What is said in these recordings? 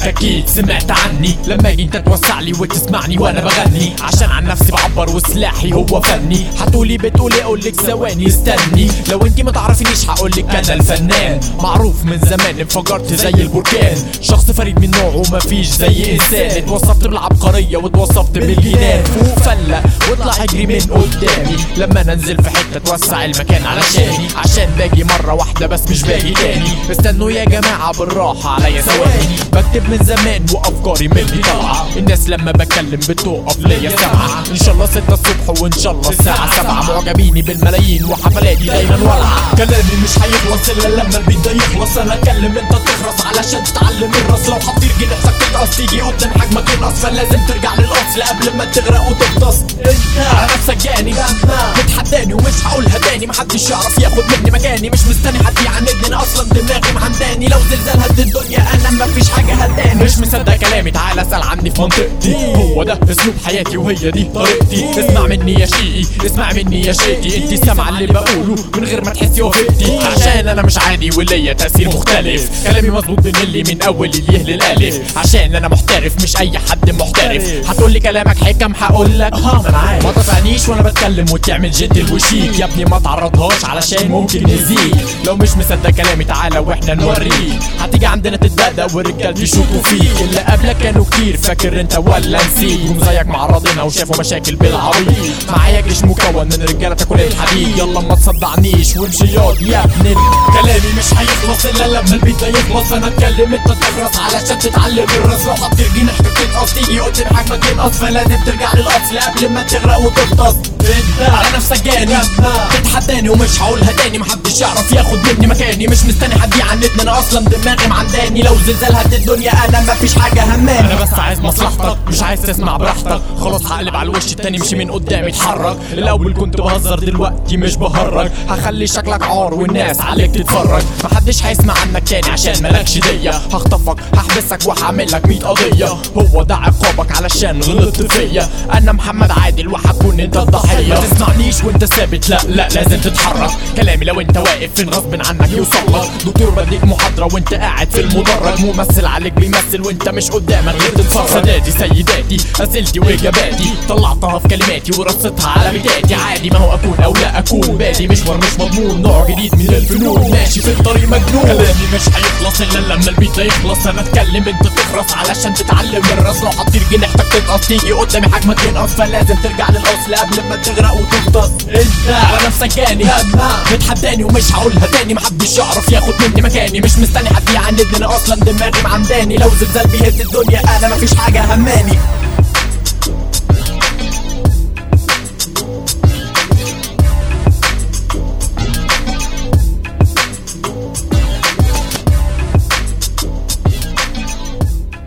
عليك اكيد سمعت عني لما اجي انت توسع لي وتسمعني وانا بغني عشان عن نفسي بعبر وسلاحي هو فني هتقولي بتقولي اقولك ثواني استني لو انتي ما تعرفينيش هقولك انا الفنان معروف من زمان انفجرت زي البركان شخص فريد من نوعه مفيش زي انسان اتوصفت بالعبقرية واتوصفت بالجنان فوق فلة واطلع اجري من قدامي لما انا انزل في حتة توسع المكان علشاني عشان باجي مرة واحدة بس مش باجي تاني استنوا يا جماعة بالراحة عليا ثواني بكتب من زمان وافكاري مني طالعة الناس لما بتكلم بتقف ليا سامعة ان شاء الله ستة الصبح وان شاء الله الساعة سبعة معجبيني بالملايين وحفلاتي دايما ولعة كلامي مش هيخلص الا لما البيت ده يخلص انا اتكلم انت تخرس علشان تتعلم الراس لو هتطير جناحك تتقص تيجي قدام حجمك ينقص فلازم ترجع للاصل قبل ما تغرق وتغطس انت على نفسك جاني بتحداني ومش هقولها تاني محدش يعرف ياخد مني مكاني مش مستني حد يعاندني انا اصلا دماغي معنداني لو زلزال هد الدنيا انا مفيش حاجه هداني مش مصدق كلامي تعال اسال عني في منطقتي هو ده اسلوب حياتي وهي دي طريقتي اسمع مني يا شيقي اسمع مني يا شيقي انت سامعه اللي بقوله من غير ما تحسي وفقتي عشان انا مش عادي وليا تاثير مختلف كلامي مظبوط من اللي من اول اليه للالف عشان انا محترف مش اي حد محترف هتقولي كلامك حكم هقولك اه ما انا عارف ما تقطعنيش وانا بتكلم وتعمل جد وشيك يا ابني ما تعرضهاش علشان ممكن نزيد لو مش مصدق كلامي تعالى واحنا نوريك هتيجي عندنا تتبدأ والرجال يشوفوا فيك اللي قبلك كانوا كتير فاكر انت ولا نسيت هم زيك معرضنا وشافوا مشاكل بالعبيط معايا جيش مكون من رجاله تاكل الحديد يلا ما تصدعنيش وامشي ياض يا ابن ال- كلامي مش هيخلص الا لما البيت ده يخلص انا اتكلم انت تخرس علشان تتعلم الراس لو هتطير جناحك تتقص تيجي قدام حجمك ينقص فلازم ترجع للاصل قبل ما تغرق وتغطس انت على نفسك جاني تتحداني ومش هقولها تاني محدش يعرف ياخد مني مكاني مش مستني حد يعندني انا اصلا دماغي معنداني لو زلزال هد الدنيا انا مفيش حاجه هماني انا بس عايز مصلحتك مش عايز تسمع براحتك خلاص هقلب على الوش التاني مشي من قدامي اتحرك الاول كنت بهزر دلوقتي مش بهرج هخلي شكلك عار والناس عليك تتفرج محدش هيسمع عنك تاني عشان مالكش دية هخطفك هحبسك وهعمل لك 100 قضية هو ده عقابك علشان غلطت فيا انا محمد عادل وهكون انت الضحية ما تسمعنيش وانت ثابت لا لا لازم تتحرك كلامي لو انت واقف فين غصب عنك يوصل لك دكتور بديك محاضرة وانت قاعد في المدرج ممثل عليك بيمثل وانت مش قدامك غير تتفرج ساداتي سيداتي اسئلتي واجاباتي طلعتها في كلماتي ورصيتها على بدايتي عادي ما هو اكون او لا اكون بادي مشوار مش مضمون نوع جديد من الفنون ماشي في الطريق مجنون كلامي مش هيخلص الا لما البيت ده يخلص انا اتكلم انت تخرس علشان تتعلم الراس لو هتطير جناحتك تتقص تيجي قدامي حجمك ينقص فلازم ترجع للاصل قبل ما تغرق وتغطس انت على نفسك جاني بتحداني ومش هقولها تاني محدش يعرف ياخد مني مكاني مش مستني حد يعندني انا اصلا دماغي معنداني لو زلزال بيهد الدنيا انا مفيش حاجه هماني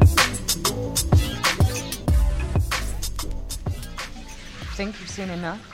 Think you've seen enough?